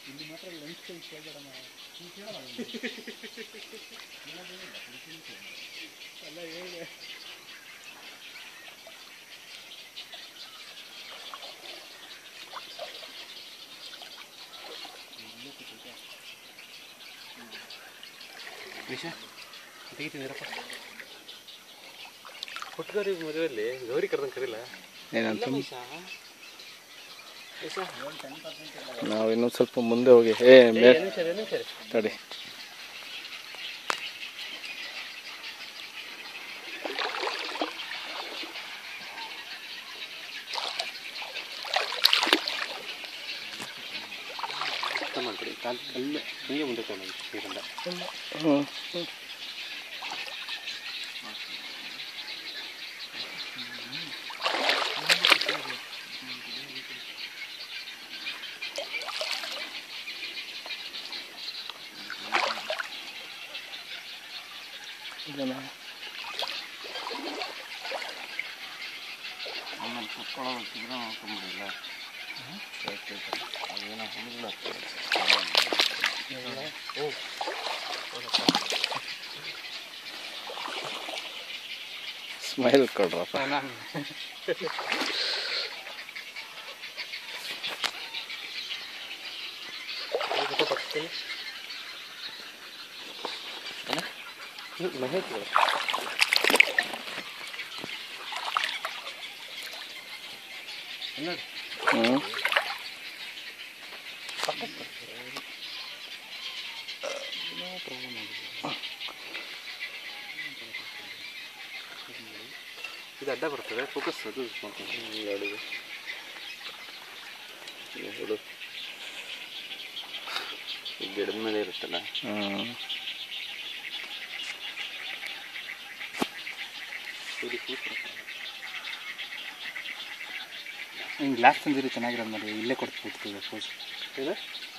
ಇಲ್ಲಿ ಮಾತ್ರ lens change ಕೇಳ್ಬೇಡ ಅಲ್ಲ ಹೇಳಿದೆ ವಿಷ ತೆಗಿತಿದ್ದೀರಪ್ಪ ಹುಟ್ಟಗೌರಿ ಮದುವೆಯಲ್ಲಿ ಗೌರಿ ಕರೆದಂಗೆ ಕರಿಲ್ಲ ಏನಂತ ವಿಷ ವಿಷ ನಾವು ಇನ್ನೊಂದು ಸ್ವಲ್ಪ ಮುಂದೆ ಹೋಗಿ ಏ ಮೇ ನಿಮಿಷ ನಿಮಿಷ ರೀ ತಡಿ ಅರ್ಥ ಮಾಡ್ಕೊಡಿ ಕಾಲು ಕಲ್ಲು ಹಿಂಗೆ ಮುಂದೆ ತಗೊಂಡು ನೀರಿಂದ ಹ್ಞೂ ಆಮೇಲೆ ಕುತ್ಕೊಳ್ಳೋದಿದ್ರೆ ನೋಡ್ಕೊಂಬಿಡಿಲ್ಲ ಅದೇನೋ ಹುಡುಗರು ಓ ಸ್ಮೈಲ್ ಕೊಡ್ರಪ್ಪ ನಾನು ಮಹೇಶ್ ನೋಡಿ ಹ್ಞೂ ಇದು ಅಡ್ಡ ಬರ್ತದೆ ಫೋಕಸ್ ಅದು ಮಾಡ್ಕೊಂಡು ನೋಡಿದೆ ಹುಡು ಈ ಗಿಡದ ಮೇಲೆ ಇರುತ್ತಲ್ಲ ಹ್ಞೂ ಸೂರ್ಯ ಕೂತ್ರೆ ಹಿಂಗೆ ಗ್ಲಾಸ್ ತಂದಿರಿ ಚೆನ್ನಾಗಿರೋದು ನೋಡಿ ಇಲ್ಲೇ ಕೊಡ್ತು ಕೂತ್ಕೊಳ್ಳಿ ಪೋಸ್ ಇದು